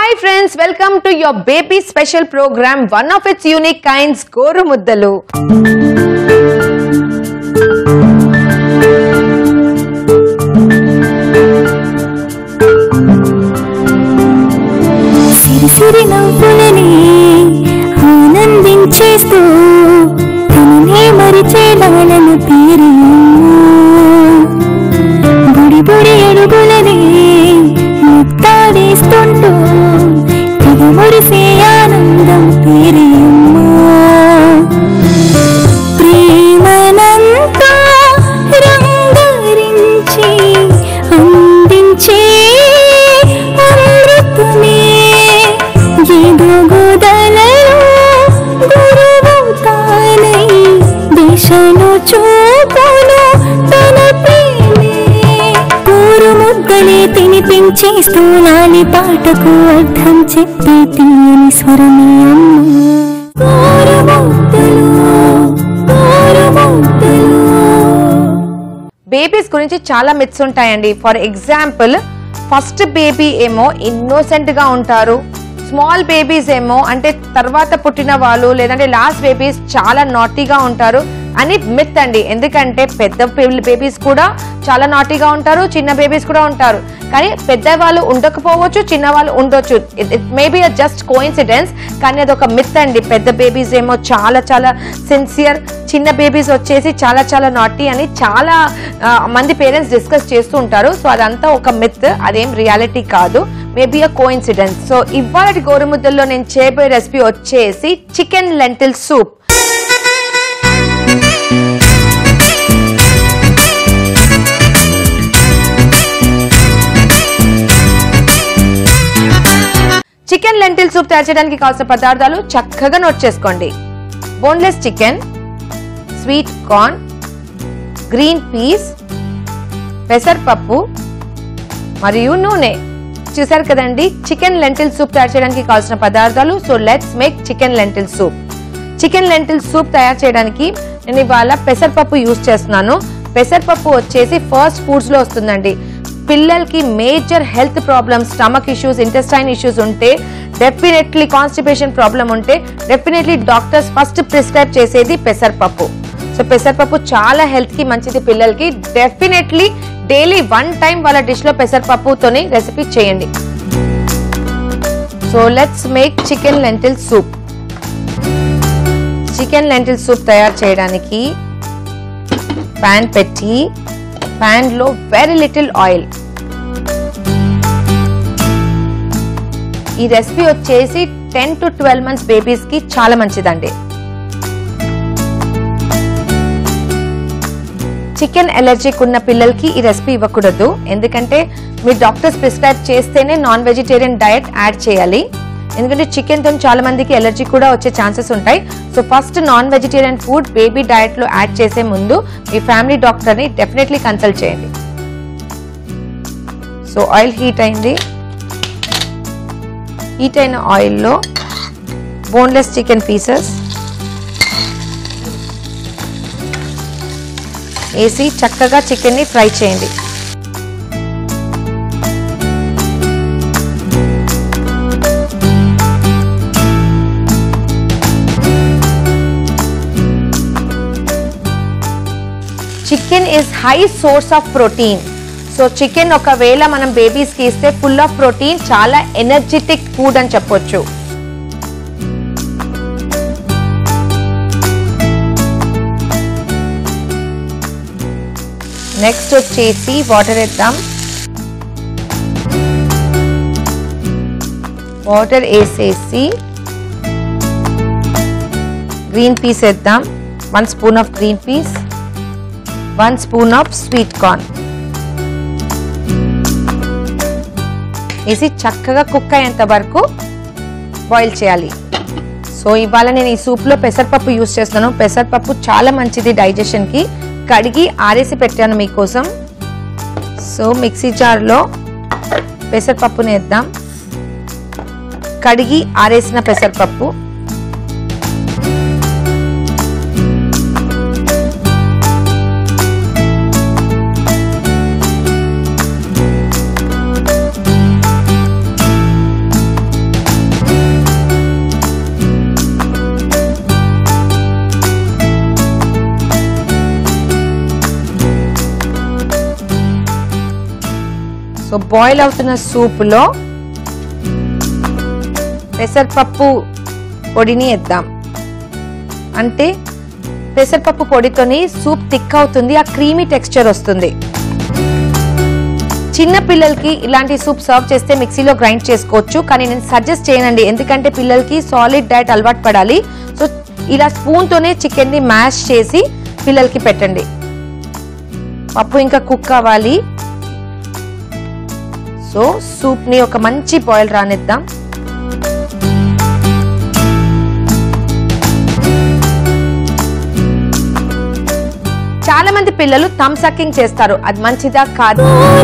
hi friends welcome to your baby special programme one of its unique kinds గోరు ముద్దలు సిరిసిరి నవ్వులని ఆనందించేస్తూ తననే మరిచేలాలను తీరి బుడి బుడి అడుగులని ముత్తాడేస్తుంటూ తెగ మురిసే ఆనందం తీరి ప్రేమనంతా రంగరించి అందించే అమృతమే ఏదో గోదలలో గురువు తానై దిశను చూపును తన ప్రేమే పూరు ముద్దలే తినిపించేస్తూ నాని పాటకు అర్థం చెప్పే తీయని స్వరమే అమ్మ పూరు ముద్దలు పూరు ముద్దలు బేబీస్ గురించి చాలా మిత్స్ ఉంటాయండి ఫర్ ఎగ్జాంపుల్ ఫస్ట్ బేబీ ఏమో ఇన్నోసెంట్ గా ఉంటారు స్మాల్ బేబీస్ ఏమో అంటే తర్వాత పుట్టిన వాళ్ళు లేదంటే లాస్ట్ బేబీస్ చాలా నాటీగా ఉంటారు అని మిత్ అండి ఎందుకంటే పెద్ద బేబీస్ కూడా చాలా నాటీగా ఉంటారు చిన్న బేబీస్ కూడా ఉంటారు కానీ పెద్ద వాళ్ళు ఉండకపోవచ్చు చిన్న వాళ్ళు ఉండొచ్చు it may be just coincidence కానీ అది ఒక మిత్ అండి పెద్ద బేబీస్ ఏమో చాలా చాలా సిన్సియర్ చిన్న బేబీస్ వచ్చేసి చాలా చాలా నాటీ అని చాలా ఆ, మంది పేరెంట్స్ డిస్కస్ చేస్తూ ఉంటారు సో అదంతా ఒక మిత్ అదేం రియాలిటీ కాదు మేబీ అ కోయిన్సిడెన్స్ సో ఇవాళ గోరుముద్దల్లో నేను చేయబోయే రెసిపీ వచ్చేసి chicken lentil soup chicken lentil soup తయారు చేయడానికి కావాల్సిన పదార్థాలు చక్కగా నోట్ చేసుకోండి boneless chicken sweet corn green peas పెసరపప్పు మరియు నూనె చూసారు కదండి చికెన్ లెంటిల్ సూప్ తయారు చేయడానికి కావాల్సిన పదార్థాలు so let's make chicken lentil soup chicken lentil soup తయారు చేయడానికి నేను ఇవాళ పెసరపప్పు యూస్ చేస్తున్నాను పెసరపప్పు వచ్చేసి ఫస్ట్ ఫుడ్స్ లో వస్తుందండి పిల్లలకి major health problems stomach issues intestine issues ఉంటే డెఫినెట్లీ కాన్స్టిపేషన్ ప్రాబ్లం ఉంటే డెఫినెట్లీ డాక్టర్స్ ఫస్ట్ ప్రిస్క్రైబ్ చేసేది పెసరపప్పు సో పెసరపప్పు చాలా హెల్త్ కి మంచిది పిల్లలకి డెఫినెట్లీ డైలీ వన్ టైం వాళ్ళ డిష్ లో పెసరపప్పుతోని రెసిపీ చేయండి so let's make chicken lentil soup chicken lentil soup తయారు చేయడానికి ప్యాన్ పెట్టి ప్యాన్ లో వెరీ లిటిల్ ఆయిల్ ఈ రెసిపీ వచ్చేసి ten to twelve months babies కి చాలా మంచిదండి చికెన్ ఎలర్జీకి ఉన్న పిల్లలకి ఈ రెసిపీ ఇవ్వకూడదు ఎందుకంటే మీరు డాక్టర్స్ ప్రిస్క్రైబ్ చేస్తేనే నాన్ వెజిటేరియన్ డయట్ యాడ్ చేయాలి ఎందుకంటే చికెన్ తో చాలా మందికి ఎలర్జీ కూడా వచ్చే ఛాన్సెస్ ఉంటాయి so first non vegetarian food baby diet లో యాడ్ చేసే ముందు మీ ఫ్యామిలీ డాక్టర్ ని డెఫినెట్లీ కన్సల్ట్ చేయండి సో ఆయిల్ హీట్ అయింది హీట్ అయిన ఆయిల్లో బోన్లెస్ చికెన్ పీసెస్ వేసి చక్కగా చికెన్ని ఫ్రై చేయండి chicken is high source of protein so chicken ఒకవేళ మనం బేబీస్కి ఇస్తే ఫుల్ ఆఫ్ ప్రోటీన్ చాలా ఎనర్జెటిక్ ఫుడ్ అని చెప్పొచ్చు నెక్స్ట్ వచ్చేసి వాటర్ వేద్దాం వాటర్ వేసేసి గ్రీన్ పీస్ వేద్దాం one spoon of green peas one spoon of sweet corn వేసి చక్కగా కుక్ అయ్యేంత వరకు బాయిల్ చేయాలి సో ఇవాళ నేను ఈ సూప్లో పెసరపప్పు యూస్ చేస్తున్నాను పెసరపప్పు చాలా మంచిది డైజెషన్కి కడిగి ఆరేసి పెట్టాను మీకోసం సో మిక్సీ జార్లో పెసరపప్పుని వేద్దాం కడిగి ఆరేసిన పెసరపప్పు సో బాయిల్ అవుతున్న సూప్లో పెసరపప్పు పొడిని వేద్దాం అంటే పెసరపప్పు పొడితోని సూప్ థిక్ అవుతుంది ఆ క్రీమీ టెక్స్చర్ వస్తుంది చిన్న పిల్లలకి ఇలాంటి సూప్ సర్వ్ చేస్తే మిక్సీలో గ్రైండ్ చేసుకోవచ్చు కానీ నేను సజెస్ట్ చేయనండి ఎందుకంటే పిల్లలకి సాలిడ్ డైట్ అలవాటు పడాలి సో ఇలా స్పూన్తోనే చికెన్ని మ్యాష్ చేసి పిల్లలకి పెట్టండి పప్పు ఇంకా కుక్ అవ్వాలి సో సూప్ని ఒక మంచి బాయిల్ రానిద్దాం చాలా మంది పిల్లలు థమ్ సక్కింగ్ చేస్తారు అది మంచిదా కాదు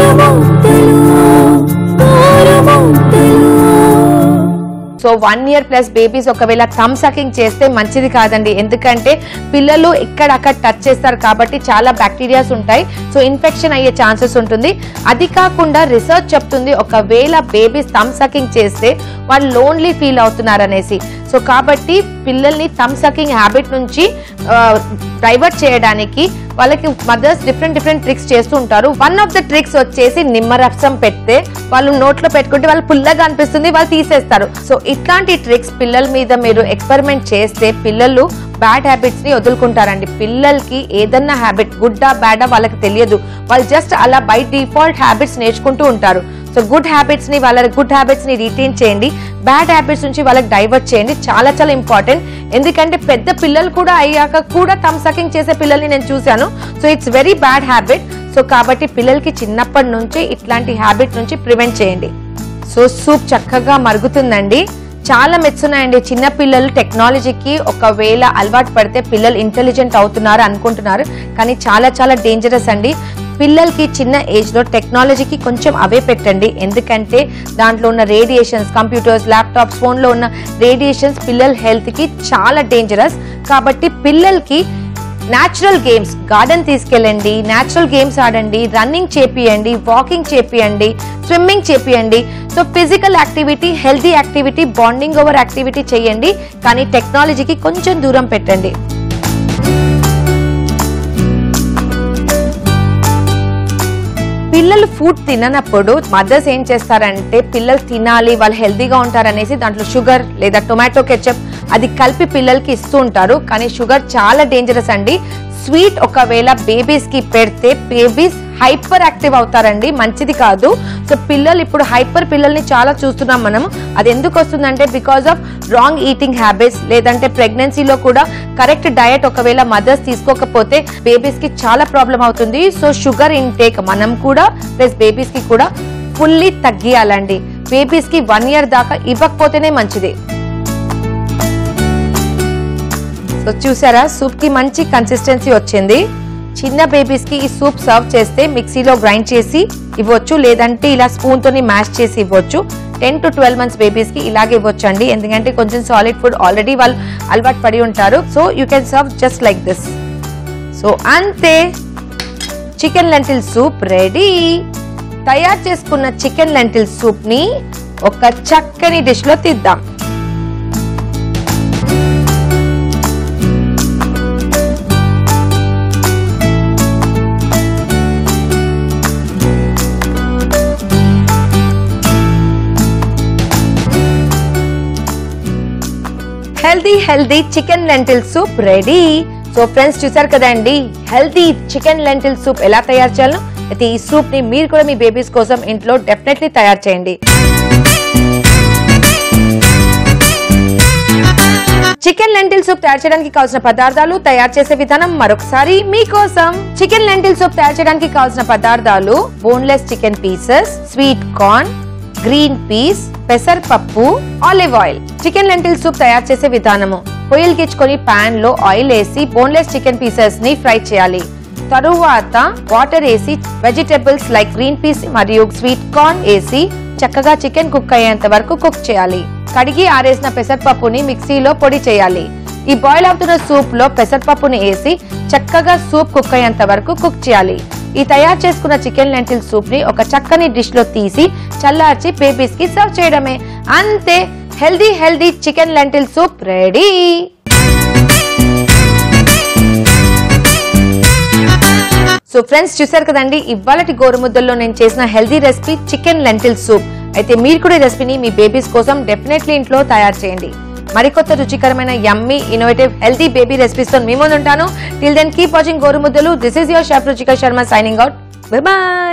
so one year plus babies ఒకవేళ థమ్ సకింగ్ చేస్తే మంచిది కాదండి ఎందుకంటే పిల్లలు ఇక్కడక్కడ టచ్ చేస్తారు కాబట్టి చాలా బ్యాక్టీరియాస్ ఉంటాయి సో ఇన్ఫెక్షన్ అయ్యే ఛాన్సెస్ ఉంటుంది అది కాకుండా రీసెర్చ్ చెప్తుంది ఒకవేళ బేబీస్ థమ్ సకింగ్ చేస్తే వాళ్ళు లోన్లీ ఫీల్ అవుతున్నారు అనేసి సో కాబట్టి పిల్లల్ని థమ్ సకింగ్ హ్యాబిట్ నుంచి డైవర్ట్ చేయడానికి వాళ్ళకి మదర్స్ డిఫరెంట్ డిఫరెంట్ ట్రిక్స్ చేస్తూ ఉంటారు వన్ ఆఫ్ ద ట్రిక్స్ వచ్చేసి నిమ్మరసం పెడితే వాళ్ళు నోట్లో పెట్టుకుంటే వాళ్ళు పుల్లగా అనిపిస్తుంది వాళ్ళు తీసేస్తారు సో ఇట్లాంటి ట్రిక్స్ పిల్లల మీద మీరు ఎక్స్పెరిమెంట్ చేస్తే పిల్లలు బ్యాడ్ హ్యాబిట్స్ ని వదులుకుంటారండి పిల్లలకి ఏదన్నా హ్యాబిట్ గుడ్డా బ్యాడా వాళ్ళకి తెలియదు వాళ్ళు జస్ట్ అలా బై డిఫాల్ట్ హ్యాబిట్స్ నేర్చుకుంటూ ఉంటారు సో గుడ్ హ్యాబిట్స్ ని వాళ్ళ గుడ్ హ్యాబిట్స్ ని రిటైన్ చేయండి బ్యాడ్ హ్యాబిట్స్ నుంచి వాళ్ళకి డైవర్ట్ చేయండి చాలా చాలా ఇంపార్టెంట్ ఎందుకంటే పెద్ద పిల్లలు కూడా అయ్యాక కూడా తమ్ సకింగ్ చేసే పిల్లల్ని నేను చూశాను so it's very bad habit so కాబట్టి పిల్లలకి చిన్నప్పటి నుంచే ఇట్లాంటి హ్యాబిట్ నుంచి ప్రివెంట్ చేయండి సో సూప్ చక్కగా మరుగుతుందండి చాలా మెచ్చున్నాయండి చిన్న పిల్లలు టెక్నాలజీకి ఒకవేళ అలవాటు పడితే పిల్లలు ఇంటెలిజెంట్ అవుతున్నారు అనుకుంటున్నారు కానీ చాలా చాలా డేంజరస్ అండి పిల్లలకి చిన్న ఏజ్ లో టెక్నాలజీకి కొంచెం అవే పెట్టండి ఎందుకంటే దాంట్లో ఉన్న రేడియేషన్స్ కంప్యూటర్స్ ల్యాప్టాప్స్ ఫోన్లో ఉన్న రేడియేషన్స్ పిల్లల హెల్త్కి చాలా డేంజరస్ కాబట్టి పిల్లలకి న్యాచురల్ గేమ్స్ గార్డెన్ తీసుకెళ్ళండి న్యాచురల్ గేమ్స్ ఆడండి రన్నింగ్ చేపియండి వాకింగ్ చేపియండి స్విమ్మింగ్ చేపియండి so physical activity healthy activity bonding over activity చేయండి కానీ టెక్నాలజీకి కొంచెం దూరం పెట్టండి పిల్లలు ఫుడ్ తిననప్పుడు మదర్స్ ఏం చేస్తారంటే పిల్లలు తినాలి వాళ్ళు హెల్తీగా ఉంటారనేసి దాంట్లో షుగర్ లేదా టొమాటో కెచప్ అది కలిపి పిల్లలకి ఇస్తూ ఉంటారు కానీ షుగర్ చాలా డేంజరస్ అండి స్వీట్ ఒకవేళ బేబీస్ కి పెడితే బేబీస్ హైపర్ యాక్టివ్ అవుతారండి మంచిది కాదు సో పిల్లలు ఇప్పుడు హైపర్ పిల్లల్ని చాలా చూస్తున్నాం మనం అది ఎందుకు వస్తుందంటే because of wrong eating habits లేదంటే ప్రెగ్నెన్సీలో కూడా కరెక్ట్ డయట్ ఒకవేళ మదర్స్ తీసుకోకపోతే బేబీస్ కి చాలా ప్రాబ్లం అవుతుంది సో షుగర్ ఇంటేక్ మనం కూడా ప్లస్ బేబీస్ కి కూడా ఫుల్లీ తగ్గియాలండి బేబీస్ కి వన్ ఇయర్ దాకా ఇవ్వకపోతేనే మంచిది సో చూసారా సూప్ కి మంచి కన్సిస్టెన్సీ వచ్చింది చిన్న బేబీస్ కి ఈ సూప్ సర్వ్ చేస్తే మిక్సీలో గ్రైండ్ చేసి ఇవ్వచ్చు లేదంటే ఇలా స్పూన్ తోని మ్యాష్ చేసి ఇవ్వచ్చు ten to twelve months babies కి ఇలాగే ఇవ్వచ్చు అండి ఎందుకంటే కొంచెం సాలిడ్ ఫుడ్ ఆల్రెడీ వాళ్ళు అలవాటు పడి ఉంటారు so you can serve just like this so అంతే చికెన్ లెంటిల్ సూప్ రెడీ తయారు చేసుకున్న చికెన్ లెంటిల్ సూప్ ని ఒక చక్కని డిష్ లో తీద్దాం healthy healthy chicken lentil soup ready so friends చూసారు కదండి హెల్దీ చికెన్ లెంటిల్ సూప్ ఎలా తయారు చేయాలో అయితే ఈ సూప్ ని మీరు కూడా మీ బేబీస్ కోసం ఇంట్లో డెఫినెట్లీ తయారు చేయండి చికెన్ లెంటిల్ సూప్ తయారు చేయడానికి కావాల్సిన పదార్థాలు తయారు చేసే విధానం మరొకసారి మీకోసం చికెన్ లెంటిల్ సూప్ తయారు చేయడానికి కావాల్సిన పదార్థాలు boneless chicken pieces sweet corn green peas పెసరపప్పు olive oil chicken lentil soup తయారు చేసే విధానము పొయ్యిలకిచ్చుకొని పాన్ లో ఆయిల్ వేసి బోన్లెస్ చికెన్ పీసెస్ ని ఫ్రై చేయాలి తరువాత వాటర్ వేసి వెజిటబుల్స్ లైక్ గ్రీన్ పీస్ మరియు స్వీట్ కార్న్ వేసి చక్కగా చికెన్ కుక్ అయ్యేంత వరకు కుక్ చేయాలి కడిగి ఆరేసిన పెసరపప్పుని మిక్సీలో పొడి చేయాలి ఈ బాయిల్ అవుతున్న సూప్ లో పెసరపప్పుని వేసి చక్కగా సూప్ కుక్ అయ్యేంత వరకు కుక్ చేయాలి ఈ తయారు చేసుకున్న చికెన్ లెంటిల్ సూప్ ని ఒక చక్కని డిష్ లో తీసి చల్లార్చి బేబీస్ కి సర్వ్ చేయడమే అంతే healthy healthy chicken lentil soup ready so friends చూసారు కదండి ఇవాళటి గోరుముద్దల్లో నేను చేసిన healthy recipe chicken lentil soup అయితే మీరు కూడా ఈ రెసిపీని మీ బేబీస్ కోసం డెఫినెట్లీ ఇంట్లో తయారు చేయండి మరికొత్త రుచికరమైన yummy innovative healthy baby recipes తో మీ ముందు ఉంటాను టిల్ దెన్ కీప్ వాచింగ్ గోరుముద్దలు this is your chef Ruchika Sharma signing out bye bye